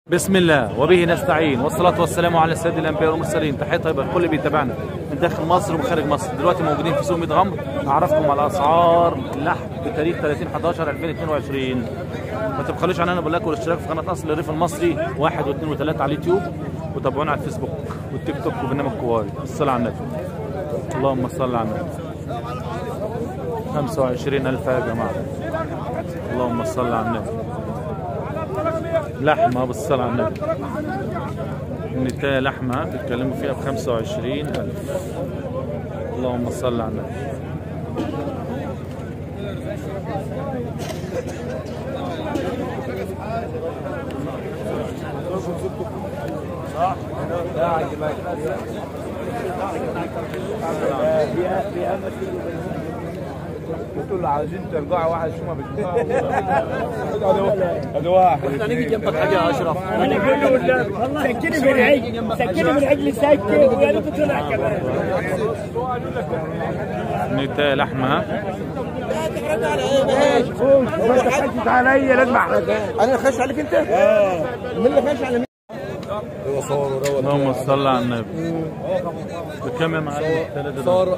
بسم الله وبه نستعين والصلاة والسلام على سيد الأنبياء والمرسلين تحية طيبة لكل بيتابعنا من داخل مصر ومن خارج مصر دلوقتي موجودين في سوق ميت غمر أعرفكم على أسعار اللحم بتاريخ 30 11 2022 ما تبخلوش عننا باللايك والاشتراك في قناة أصل الريف المصري واحد واثنين وثلاثة على اليوتيوب وتابعونا على الفيسبوك والتيك توك وبرنامج كواي الصلاة على النبي اللهم صل على النبي 25000 يا جماعة اللهم صل على النبي لحمة بالصلاة على النبي النتاية لحمة بيتكلموا فيها ب 25000 اللهم صل على النبي قلت له عايزين ترجعوا واحد شو ما ادي واحد هنيجي جنبك حاجه يا اشرف انا اقول له والله سكني من عجل سكني من عجل سكت ويا ريت طلع كمان نتاية لحمة ما تخشش عليا لازم احرجها انا خش عليك انت؟ اه مين اللي خش على مين؟ اللهم صل على النبي بكم يا معلم الثلاثة دول؟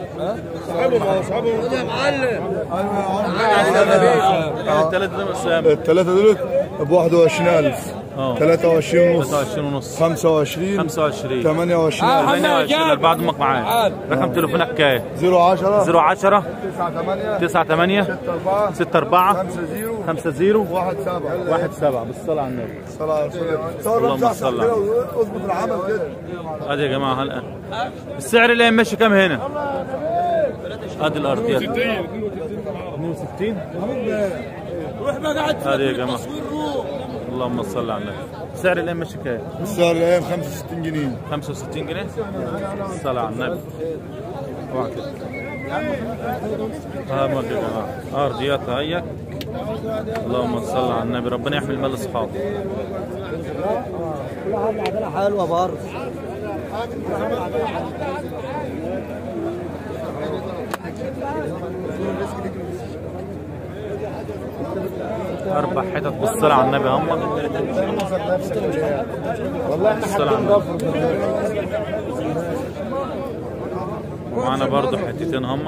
الثلاثة دول أسامة الثلاثة دول ب 21000 اه 23 ونص 23 ونص 25 25 28 28 البعض امك معاك رقم تليفونك كام 010 010 9 8 98 6 4 64 5 0 50 1 7 1 7 بالصلاة على النبي صلى على رسول الله صور اللهم نفسك صل كده على واظبط العمل كده ادي يا جماعة هلا السعر اللي ماشي كام هنا؟ ادي الارضيات 62 ادي يا جماعة اللهم صل على النبي السعر اللي ماشي كام؟ السعر الايام 65 جنيه 65 جنيه الصلاة على النبي اوعى كده فاهمك يا جماعة ارضيات هيك اللهم صل على النبي ربنا يحمي المال اصحابه حلوه برضه اربع حتت بالصلاة على النبي هم والله بالصلاة على النبي ومعنا برضو حتتين هم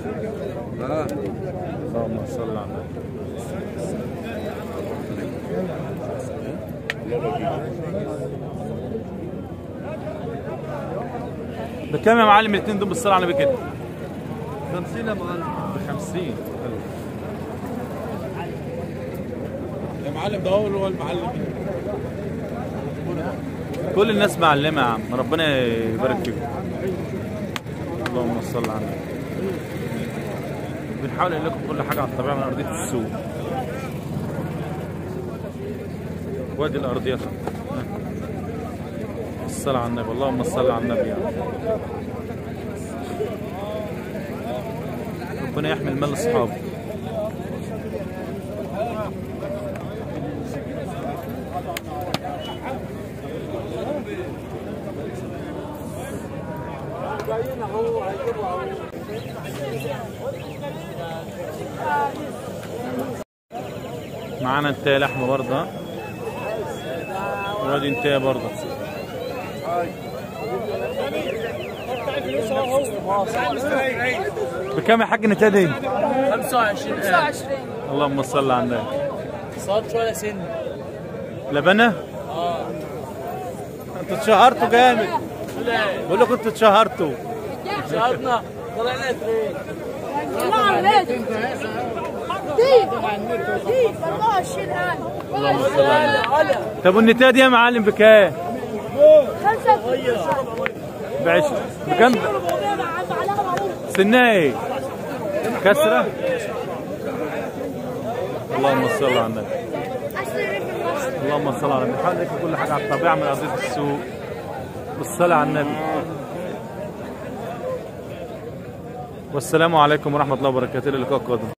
اللهم صل على النبي بكام يا معلم الاثنين دول بالصلاة على النبي كده؟ 50 يا معلم ب 50 يا معلم ده هو المعلم كل الناس معلمة يا عم ربنا يبارك فيكم اللهم صل على النبي بنحاول نقول لكم كل حاجة على الطبيعة من أرضية السوق وادي الأرضية الصلاة على النبي اللهم صل على النبي يعني. ربنا يحمي المال لأصحابه معانا انتايه لحمه برضه وادي انتايه برضه بكام يا حاج النتايه دي؟ 25 اللهم صل على النبي صار شويه سن لبنه؟ انتوا اتشهرتوا جامد بقول لكم انتوا اتشهرتوا شهرنا طلعنا ترين دي دي 24000 اللهم صل على النبي طب والنتايه دي يا معلم بكام؟ خمسة بعش بكام؟ سنها ايه؟ كسرة؟ اللهم صل على النبي اللهم صل على النبي حاول كل حاجة على الطبيعة من أرضية السوق بالصلاة على النبي والسلام عليكم ورحمة الله وبركاته إلى اللقاء القادم